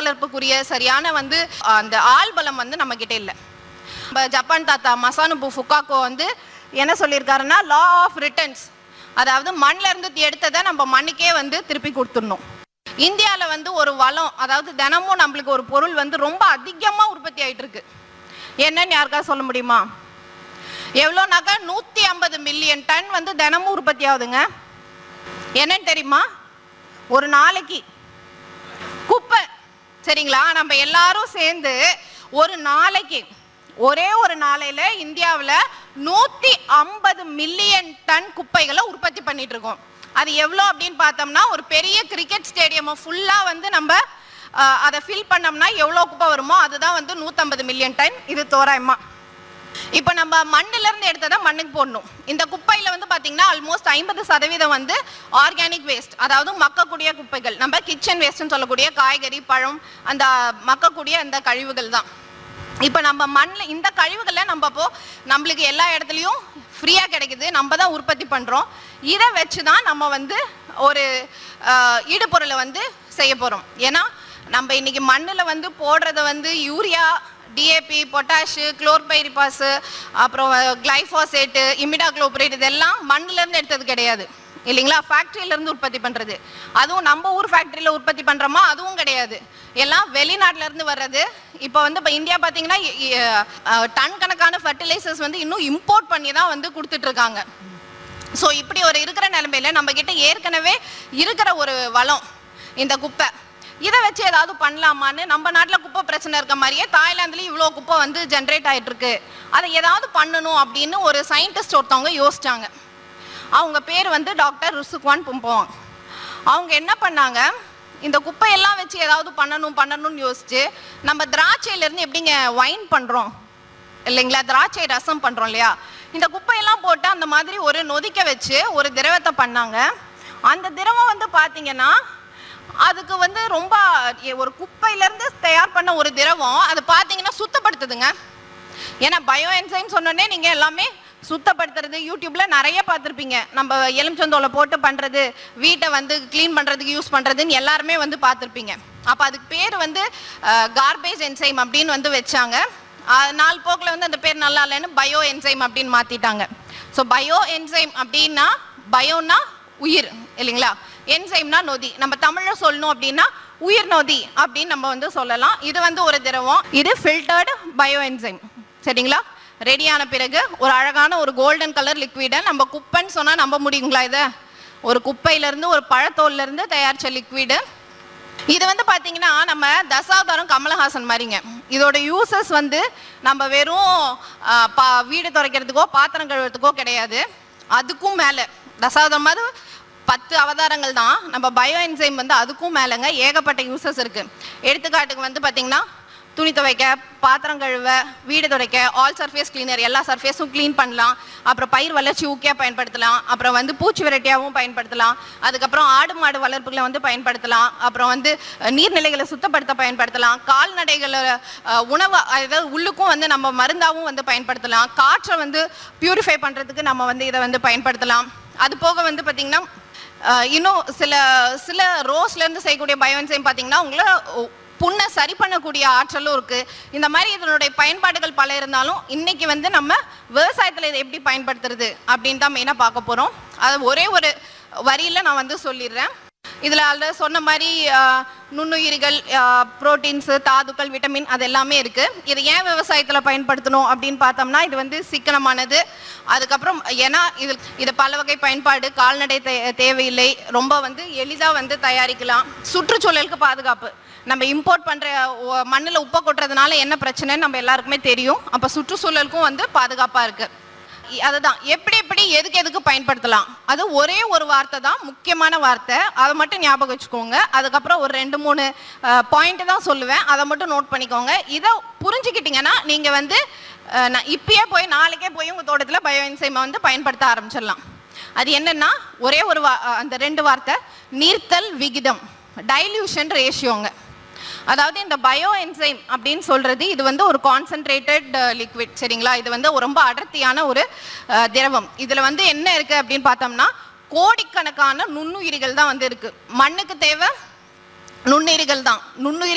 வளர்ப்புக்குரிய சரியான வந்து அந்த ஆள் பலம் வந்து நம்ம கிட்ட இல்லை நம்ம ஜப்பான் தாத்தா மசானுபு ஃபுக்காக்கோ வந்து என்ன சொல்லியிருக்காருன்னா லா ஆஃப் ரிட்டர்ன்ஸ் அதாவது மண்ணில் இருந்து எடுத்ததை நம்ம மண்ணுக்கே வந்து திருப்பி கொடுத்துடணும் இந்தியாவில் வந்து ஒரு வளம் அதாவது தினமும் நம்மளுக்கு ஒரு பொருள் வந்து ரொம்ப அதிகமாக உற்பத்தி ஆயிட்டு இருக்கு என்னன்னு யாருக்கா சொல்ல முடியுமா எவ்வளோனாக்கா நூற்றி ஐம்பது மில்லியன் டன் வந்து தினமும் உற்பத்தி ஆகுதுங்க என்னன்னு தெரியுமா ஒரு நாளைக்கு குப்பை சரிங்களா நம்ம எல்லாரும் சேர்ந்து ஒரு நாளைக்கு ஒரே ஒரு நாளையில இந்தியாவில் நூத்தி ஐம்பது மில்லியன் டன் குப்பைகளை உற்பத்தி பண்ணிட்டு இருக்கோம் அது எவ்வளோ அப்படின்னு பார்த்தோம்னா ஒரு பெரிய கிரிக்கெட் ஸ்டேடியம் ஃபுல்லாக வந்து நம்ம அஹ், அதை ஃபில் பண்ணோம்னா எவ்வளோ குப்பை வருமோ அதுதான் வந்து நூற்றம்பது மில்லியன் டன் இது தோராயமா இப்போ நம்ம மண்ணுல இருந்து எடுத்ததை மண்ணுக்கு போடணும் இந்த குப்பையில வந்து பாத்தீங்கன்னா ஆல்மோஸ்ட் ஐம்பது சதவீதம் வந்து ஆர்கானிக் வேஸ்ட் அதாவது மக்கக்கூடிய குப்பைகள் நம்ம கிச்சன் வேஸ்ட்னு சொல்லக்கூடிய காய்கறி பழம் அந்த மக்கக்கூடிய அந்த கழிவுகள் தான் இப்போ நம்ம மண்ணில் இந்த கழிவுகளை நம்ம அப்போ நம்மளுக்கு எல்லா இடத்துலையும் ஃப்ரீயாக கிடைக்குது நம்ம தான் உற்பத்தி பண்ணுறோம் இதை வச்சு தான் நம்ம வந்து ஒரு ஆஹ், ஈடுபொருளை வந்து செய்ய போகிறோம் ஏன்னா நம்ம இன்னைக்கு மண்ணில் வந்து போடுறத வந்து யூரியா டிஏபி பொட்டாஷு குளோர்பைரிபாஸு அப்புறம் கிளைஃபாசேட்டு இமிடாக்ளோபரேட் இதெல்லாம் மண்ணிலேருந்து எடுத்தது கிடையாது இல்லைங்களா ஃபேக்ட்ரியிலேருந்து உற்பத்தி பண்ணுறது அதுவும் நம்ம ஊர் ஃபேக்ட்ரியில் உற்பத்தி பண்ணுறோமா அதுவும் கிடையாது எல்லாம் வெளிநாட்டுல இருந்து வர்றது இப்போ வந்து இப்போ இந்தியா பார்த்தீங்கன்னா இ- இ- அஹ், டன் கணக்கான ஃபர்டிலைசர்ஸ் வந்து இன்னும் இம்போர்ட் பண்ணி தான் வந்து கொடுத்துட்டு இருக்காங்க ஸோ இப்படி ஒரு இருக்கிற நிலைமையில நம்ம கிட்ட ஏற்கனவே இருக்கிற ஒரு வளம் இந்த குப்பை இதை வச்சு ஏதாவது பண்ணலாமான்னு நம்ம நாட்டில் குப்பை பிரச்சனை இருக்க மாதிரியே தாய்லாந்துலேயும் இவ்வளோ குப்பை வந்து ஜென்ரேட் ஆயிட்டு இருக்கு அதை ஏதாவது பண்ணணும் அப்படின்னு ஒரு சயின்டிஸ்ட் ஒருத்தவங்க யோசிச்சாங்க அவங்க பேர் வந்து டாக்டர் ருசுக்வான் பும்போவாங் அவங்க என்ன பண்ணாங்க இந்த குப்பையெல்லாம் வச்சு ஏதாவது பண்ணணும் பண்ணணும்னு யோசிச்சு நம்ம திராட்சையிலேருந்து எப்படிங்க வைன் பண்ணுறோம் இல்லைங்களா திராட்சை ரசம் பண்ணுறோம் இல்லையா இந்த குப்பையெல்லாம் போட்டு அந்த மாதிரி ஒரு நொதிக்க வச்சு ஒரு திரவத்தை பண்ணாங்க அந்த திரவம் வந்து பார்த்தீங்கன்னா அதுக்கு வந்து ரொம்ப எ- ஒரு குப்பையிலேருந்து தயார் பண்ண ஒரு திரவம் அது பார்த்தீங்கன்னா சுத்தப்படுத்துதுங்க ஏன்னா பயோ என்சைம் சொன்னோடனே நீங்கள் எல்லாமே சுத்தப்படுத்துறது யூடியூப்ல நிறைய பார்த்துருப்பீங்க நம்ம எலுமிச்சந்தோலை போட்டு பண்ணுறது வீட்டை வந்து க்ளீன் பண்ணுறதுக்கு யூஸ் பண்ணுறதுன்னு எல்லாருமே வந்து பார்த்துருப்பீங்க அப்போ அதுக்கு பேர் வந்து கார்பேஜ் என்சைம் அப்படின்னு வந்து வச்சாங்க அஹ், நாள் போக்கில் வந்து அந்த பேர் நல்லா இல்லைன்னு பயோ என்சைம் அப்படின்னு மாற்றிட்டாங்க ஸோ பயோ என்சைம் அப்படின்னா பயோன்னா உயிர் இல்லைங்களா என்சைம்னா நொதி நம்ம தமிழில் சொல்லணும் அப்படின்னா உயிர் நொதி அப்படின்னு நம்ம வந்து சொல்லலாம் இது வந்து ஒரு திரவம் இது ஃபில்டர்டு பயோ என்சைம் சரிங்களா ரெடியான பிறகு ஒரு அழகான ஒரு கோல்டன் கலர் லிக்விடை நம்ம குப்பைன்னு சொன்னால் நம்ப முடியுங்களா இதை ஒரு குப்பையிலேருந்து ஒரு பழத்தோல்லேருந்து தயாரித்த லிக்விடு இது வந்து பாத்தீங்கன்னா நம்ம தசாவதாரம் கமலஹாசன் மாதிரிங்க இதோட யூசஸ் வந்து நம்ம வெறும் ஆ, பா வீடு துடைக்கிறதுக்கோ பாத்திரம் கழுவுறதுக்கோ கிடையாது அதுக்கும் மேலே தசாவதாரம் மாதிரி பத்து அவதாரங்கள் தான் நம்ம பயோ என்சைம் வந்து அதுக்கும் மேலேங்க ஏகப்பட்ட யூசஸ் இருக்கு எடுத்துக்காட்டுக்கு வந்து பாத்தீங்கன்னா துணி துவைக்க பாத்திரம் கழுவ வீடு துடைக்க ஆல் சர்ஃபேஸ் கிளீனர் எல்லா சர்ஃபேஸும் க்ளீன் பண்ணலாம் அப்புறம் பயிர் வளர்ச்சி ஊக்கியாக பயன்படுத்தலாம் அப்புறம் வந்து பூச்சி விரட்டியாகவும் பயன்படுத்தலாம் அதுக்கப்புறம் ஆடு மாடு வளர்ப்புகளை வந்து பயன்படுத்தலாம் அப்புறம் வந்து அஹ், நீர்நிலைகளை சுத்தப்படுத்த பயன்படுத்தலாம் கால்நடைகளை அஹ், உணவு அதாவது உள்ளுக்கும் வந்து நம்ம மருந்தாகவும் வந்து பயன்படுத்தலாம் காற்றை வந்து பியூரிஃபை பண்ணுறதுக்கு நம்ம வந்து இதை வந்து பயன்படுத்தலாம் அது போக வந்து பார்த்திங்கன்னா அஹ், இன்னும் சில சில ரோஸ்லேருந்து செய்யக்கூடிய பயோன்சைம் பார்த்தீங்கன்னா உங்களை புண்ணை சரி பண்ணக்கூடிய ஆற்றலும் இருக்கு இந்த மாதிரி இதனுடைய பயன்பாடுகள் பல இருந்தாலும் இன்னைக்கு வந்து நம்ம விவசாயத்தில் இதை எப்படி பயன்படுத்துறது அப்படின்னு தான் மெயினாக பார்க்க போகிறோம் அது ஒரே ஒரு வரியில் நான் வந்து சொல்லிடுறேன் இதில் அதில் சொன்ன மாதிரி ஆஹ், நுண்ணுயிரிகள் புரோட்டீன்ஸு தாதுக்கள் விட்டமின் அது எல்லாமே இருக்குது இது ஏன் விவசாயத்தில் பயன்படுத்தணும் அப்படின்னு பார்த்தோம்னா இது வந்து சிக்கனமானது அதுக்கப்புறம் ஏன்னா இது இது பல வகை பயன்பாடு கால்நடை தே தேவையில்லை ரொம்ப வந்து எளிதாக வந்து தயாரிக்கலாம் சுற்றுச்சூழலுக்கு பாதுகாப்பு நம்ம இம்போர்ட் பண்ணுற மண்ணில் உப்பை கொட்டுறதுனால என்ன பிரச்சனைன்னு நம்ம எல்லாருக்குமே தெரியும் அப்போ சுற்றுச்சூழலுக்கும் வந்து பாதுகாப்பாக இருக்குது இ- அதுதான் எப்படி எப்படி எதுக்கு எதுக்கு பயன்படுத்தலாம் அது ஒரே ஒரு வார்த்தை தான் முக்கியமான வார்த்தை அதை மட்டும் ஞாபகம் வச்சுக்கோங்க அதுக்கப்புறம் ஒரு ரெண்டு மூணு பாயிண்ட் தான் சொல்லுவேன் அதை மட்டும் நோட் பண்ணிக்கோங்க இதை புரிஞ்சுக்கிட்டீங்கன்னா நீங்கள் வந்து அஹ், நான் இப்பயே போய் நாளைக்கே போய் உங்கள் தோட்டத்தில் பயோ என்சைமை வந்து பயன்படுத்த ஆரம்பிச்சிடலாம் அது என்னன்னா ஒரே ஒரு வா அஹ், அந்த ரெண்டு வார்த்தை நீர்த்தல் விகிதம் டைல்யூஷன் ரேஷியோங்க அதாவது இந்த பயோ என்சைம் அப்படின்னு சொல்றது இது வந்து ஒரு கான்சென்ட்ரேட்டட் லிக்விட் சரிங்களா இது வந்து ஒரு ரொம்ப அடர்த்தியான ஒரு அஹ், திரவம் இதுல வந்து என்ன இருக்கு அப்படின்னு பார்த்தோம்னா கோடிக்கணக்கான நுண்ணுயிரிகள் தான் வந்து இருக்கு மண்ணுக்கு தேவை நுண்ணுயிரிகள் தான் நுண்ணுயிரி